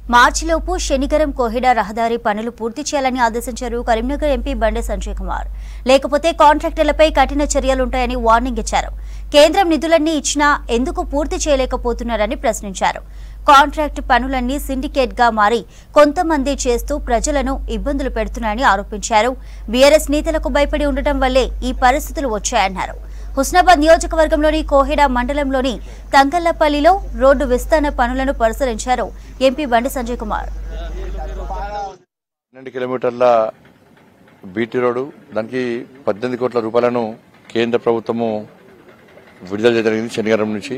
మార్చిలోపు శనిగరం కోహిడా రహదారి పనులు పూర్తి చేయాలని ఆదేశించారు కరీంనగర్ ఎంపీ బండే సంజయ్ కుమార్ లేకపోతే కాంట్రాక్టర్లపై కఠిన చర్యలుంటాయని వార్నింగ్ ఇచ్చారు కేంద్రం నిధులన్నీ ఇచ్చినా ఎందుకు పూర్తి చేయలేకపోతున్నారని ప్రశ్నించారు కాంట్రాక్ట్ పనులన్నీ సిండికేట్ గా మారి కొంతమంది చేస్తూ ప్రజలను ఇబ్బందులు పెడుతున్నారని ఆరోపించారు బీఆర్ఎస్ నేతలకు భయపడి ఉండటం వల్లే ఈ పరిస్థితులు వచ్చాయన్నారు హుస్నాబాద్ నియోజకవర్గంలోని కోహెడా మండలంలోని తంగళ్లపల్లిలో రోడ్డు విస్తరణ పనులను పరిశీలించారు ఎంపీ బండి సంజయ్ కుమార్ పన్నెండు కిలోమీటర్ల బీటీ రోడ్డు దానికి పద్దెనిమిది కోట్ల రూపాయలను కేంద్ర ప్రభుత్వము విడుదల చేయడం జరిగింది శనివారం నుంచి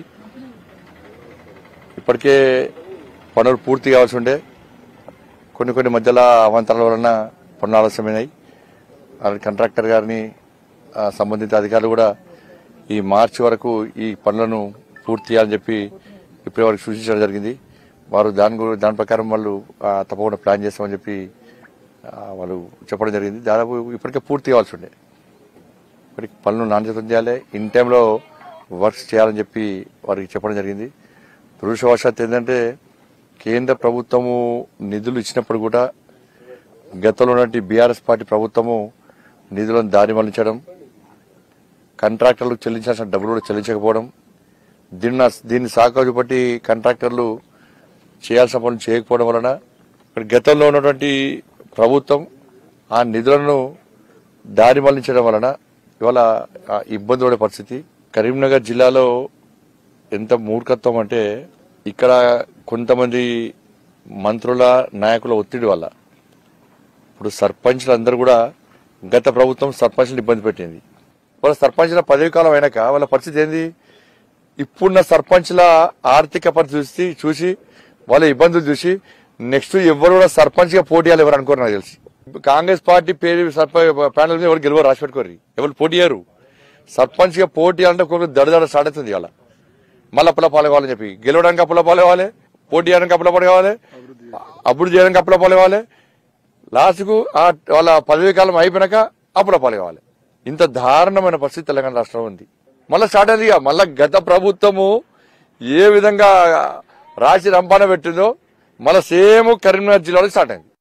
ఇప్పటికే పనులు పూర్తి కావాల్సి ఉండే కొన్ని కొన్ని మధ్యలో అవాంతరాల వలన పనులు ఆలస్యమైనాయి అలాంటి కాంట్రాక్టర్ గారిని ఆ, సంబంధిత అధికారులు కూడా ఈ మార్చి వరకు ఈ పనులను పూర్తి చేయాలని చెప్పి ఇప్పటి వరకు సూచించడం జరిగింది వారు దాని గురి- దాని ప్రకారం వాళ్ళు ఆ, తప్పకుండా ప్లాన్ చేస్తామని చెప్పి ఆ, వాళ్ళు చెప్పడం జరిగింది దాదాపు ఇప్పటికే పూర్తి కావాల్సి ఉండే ఇప్పటికి పనులు నాణ్యతం చేయాలి ఇన్ టైంలో వర్క్స్ చేయాలని చెప్పి వారికి చెప్పడం జరిగింది దురదృష్టవశాత్తు ఏంటంటే కేంద్ర ప్రభుత్వము నిధులు ఇచ్చినప్పుడు కూడా గతంలో ఉన్నటువంటి బీఆర్ఎస్ పార్టీ ప్రభుత్వము నిధులను దారి మళ్లించడం కాంట్రాక్టర్లకు చెల్లించాల్సిన డబ్బులు కూడా చెల్లించకపోవడం దీన్ని దీన్ని సాకా చూపట్టి కాంట్రాక్టర్లు చేయాల్సిన పనులు చేయకపోవడం వలన ఇక్కడ గతంలో ఉన్నటువంటి ప్రభుత్వం ఆ నిధులను దారి మళ్లించడం వలన ఇవాళ ఆ ఇబ్బంది పడే పరిస్థితి కరీంనగర్ జిల్లాలో ఎంత మూర్ఖత్వం అంటే ఇక్కడ కొంతమంది మంత్రుల నాయకుల ఒత్తిడి వల్ల ఇప్పుడు సర్పంచ్లు అందరూ కూడా గత ప్రభుత్వం సర్పంచ్లు ఇబ్బంది పెట్టింది వాళ్ళ సర్పంచ్ల పదవి కాలం అయినాక వాళ్ళ పరిస్థితి ఏంది ఇప్పుడున్న సర్పంచ్ల ఆర్థిక పరిస్థితి చూసి చూసి వాళ్ళ ఇబ్బందులు చూసి నెక్స్ట్ ఎవరు కూడా సర్పంచ్ గా పోటీ చేయాలి ఎవరు అనుకోరు నాకు తెలిసి కాంగ్రెస్ పార్టీ పేరు సర్పంచ్ ప్యానల్ మీద ఎవరు గెలవరు రాసి పెట్టుకోరు ఎవరు పోటీ చేయరు సర్పంచ్ గా పోటీ అంటే ఒక్కొక్కరు దడదడ స్టార్ట్ అవుతుంది ఇవాళ మళ్ళీ అప్పుల పాలు కావాలని చెప్పి గెలవడానికి అప్పుల పాలు కావాలి పోటీ చేయడానికి అప్పుల పాలు కావాలి అప్పుడు చేయడానికి అప్పుల పాలు కావాలి లాస్ట్కు ఆ వాళ్ళ పదవీ కాలం అయిపోయినాక అప్పుల పాలు కావాలి ఇంత దారుణమైన పరిస్థితి తెలంగాణ రాష్ట్రం ఉంది మళ్ళీ స్టార్ట్ అయింది ఇక మళ్ళీ గత ప్రభుత్వము ఏ విధంగా రాసి రంపాన పెట్టిందో మళ్ళీ సేమ్ కరీంనగర్ జిల్లాలో స్టార్ట్ అయింది